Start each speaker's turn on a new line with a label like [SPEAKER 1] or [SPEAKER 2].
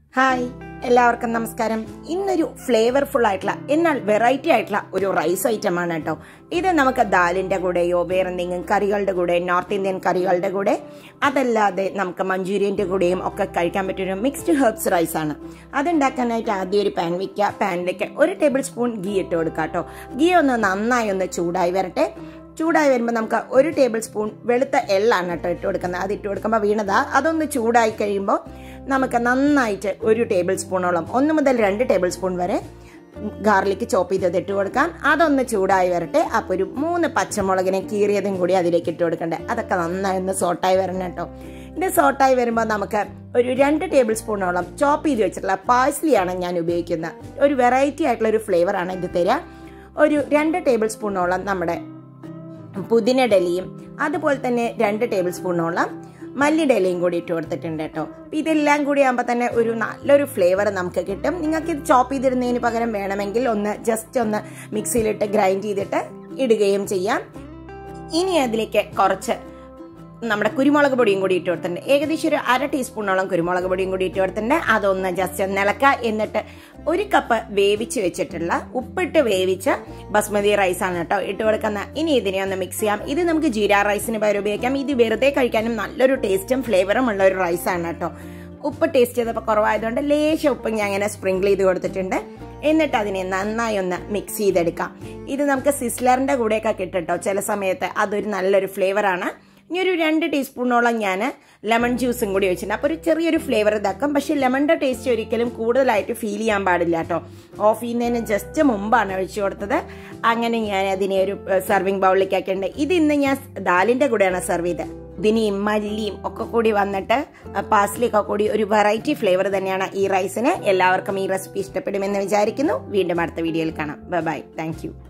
[SPEAKER 1] hi എല്ലാവർക്കും നമസ്കാരം ഇന്നൊരു ഫ്ലേവർഫുൾ ആയിട്ടുള്ള എന്നാൽ വെറൈറ്റി ആയിട്ടുള്ള ഒരു റൈസ് ഐറ്റം ആണ് കേട്ടോ ഇത് നമുക്ക് ദാലിന്റെ കൂടെയോ വേറെ എന്തെങ്കിലും കറികളുടെ കൂടെ നോർത്ത് ഇന്ത്യൻ കറികളുടെ കൂടെ അതല്ലാതെ നമുക്ക് മഞ്ചൂരിയന്റെ കൂടെയും ഒക്കെ കഴിക്കാൻ പറ്റിയൊരു മിക്സ്ഡ് ഹെർബ്സ് റൈസ് ആണ് അതുണ്ടാക്കാനായിട്ട് ആദ്യം ഒരു പാൻ വെക്കുക പാനിലേക്ക് ഒരു ടേബിൾ സ്പൂൺ ഗീ ഇട്ട് കൊടുക്കുക കേട്ടോ ഗീ ഒന്ന് നന്നായി ഒന്ന് ചൂടായി വരട്ടെ ചൂടായി വരുമ്പോൾ നമുക്ക് ഒരു ടേബിൾ സ്പൂൺ വെളുത്ത എള്ളാണ് കേട്ടോ ഇട്ട് കൊടുക്കുന്നത് അത് ഇട്ട് കൊടുക്കുമ്പോൾ വീണതാ അതൊന്ന് ചൂടായി കഴിയുമ്പോൾ നമുക്ക് നന്നായിട്ട് ഒരു ടേബിൾ സ്പൂണോളം ഒന്ന് മുതൽ രണ്ട് ടേബിൾ സ്പൂൺ വരെ ഗാർലിക് ചോപ്പ് ചെയ്തത് ഇട്ട് കൊടുക്കാം അതൊന്ന് ചൂടായി വരട്ടെ അപ്പോൾ ഒരു മൂന്ന് പച്ചമുളകിനെ കീറിയതും കൂടി അതിലേക്ക് ഇട്ട് കൊടുക്കണ്ടേ അതൊക്കെ നന്നായി ഒന്ന് സോട്ടായി വരണം കേട്ടോ ഇത് സോട്ടായി വരുമ്പോൾ നമുക്ക് ഒരു രണ്ട് ടേബിൾ സ്പൂണോളം ചോപ്പ് ചെയ്ത് വെച്ചിട്ടുള്ള പാഴ്സ്ലിയാണ് ഞാൻ ഉപയോഗിക്കുന്നത് ഒരു വെറൈറ്റി ആയിട്ടുള്ള ഒരു ഫ്ലേവറാണ് ഇത് തരിക ഒരു രണ്ട് ടേബിൾ സ്പൂണോളം നമ്മുടെ പുതിനടലിയും അതുപോലെ തന്നെ രണ്ട് ടേബിൾ സ്പൂണോളം മല്ലിടലയും കൂടി ഇട്ട് കൊടുത്തിട്ടുണ്ട് കേട്ടോ ഇതെല്ലാം കൂടി ആകുമ്പോൾ തന്നെ ഒരു നല്ലൊരു ഫ്ലേവർ നമുക്ക് കിട്ടും നിങ്ങൾക്ക് ഇത് ചോപ്പ് ചെയ്തിടുന്നതിന് പകരം വേണമെങ്കിൽ ഒന്ന് ജസ്റ്റ് ഒന്ന് മിക്സിയിലിട്ട് ഗ്രൈൻഡ് ചെയ്തിട്ട് ഇടുകയും ചെയ്യാം ഇനി അതിലേക്ക് കുറച്ച് നമ്മുടെ കുരുമുളക് പൊടിയും കൂടി ഇട്ട് കൊടുത്തിട്ടുണ്ട് ഏകദേശം ഒരു അര ടീസ്പൂണോളം കുരുമുളക് പൊടിയും കൂടി ഇട്ട് കൊടുത്തിട്ടുണ്ട് അതൊന്ന് ജസ്റ്റ് നിലക്ക എന്നിട്ട് ഒരു കപ്പ് വേവിച്ച് വെച്ചിട്ടുള്ള ഉപ്പിട്ട് വേവിച്ച ബസ്മതി റൈസ് ആണ് കേട്ടോ ഇട്ട് കൊടുക്കുന്ന ഇനി ഇതിനെ ഒന്ന് മിക്സ് ചെയ്യാം ഇത് നമുക്ക് ജീര റൈസിന് പകരം ഉപയോഗിക്കാം ഇത് വെറുതെ കഴിക്കാനും നല്ലൊരു ടേസ്റ്റും ഫ്ലേവറും ഉള്ള ഒരു റൈസ് ആണ് കേട്ടോ ഉപ്പ് ടേസ്റ്റ് ചെയ്തപ്പോൾ കുറവായതുകൊണ്ട് ലേശം ഉപ്പ് ഞാൻ അങ്ങനെ സ്പ്രിങ്കിൾ ചെയ്ത് കൊടുത്തിട്ടുണ്ട് എന്നിട്ട് അതിനെ നന്നായി ഒന്ന് മിക്സ് ചെയ്തെടുക്കാം ഇത് നമുക്ക് സിസ്ലറിന്റെ കൂടെയൊക്കെ കിട്ടും ചില സമയത്ത് അതൊരു നല്ലൊരു ഫ്ലേവറാണ് ഇനി ഒരു രണ്ട് ടീസ്പൂണോളം ഞാൻ ലെമൺ ജ്യൂസും കൂടി വെച്ചിട്ടുണ്ട് അപ്പോൾ ഒരു ചെറിയൊരു ഫ്ലേവർ ഇതാക്കാം പക്ഷെ ലെമണിൻ്റെ ടേസ്റ്റ് ഒരിക്കലും കൂടുതലായിട്ട് ഫീൽ ചെയ്യാൻ പാടില്ല കേട്ടോ ഓഫ് ചെയ്യുന്നതിന് ജസ്റ്റ് മുമ്പാണ് ഒഴിച്ചു കൊടുത്തത് അങ്ങനെ ഞാൻ അതിനെ ഒരു സെർവിങ് ബൗളിലേക്ക് ആക്കിയിട്ടുണ്ട് ഇത് ഇന്ന് ഞാൻ ദാലിൻ്റെ കൂടെയാണ് സെർവ് ചെയ്തത് ഇതിനെയും മല്ലിയും ഒക്കെ കൂടി വന്നിട്ട് പാസ്ലിയൊക്കെ കൂടി ഒരു വെറൈറ്റി ഫ്ലേവർ തന്നെയാണ് ഈ റൈസിന് എല്ലാവർക്കും ഈ റെസിപ്പി ഇഷ്ടപ്പെടുമെന്ന് വിചാരിക്കുന്നു വീണ്ടും അടുത്ത വീഡിയോയിൽ കാണാം ബൈ താങ്ക്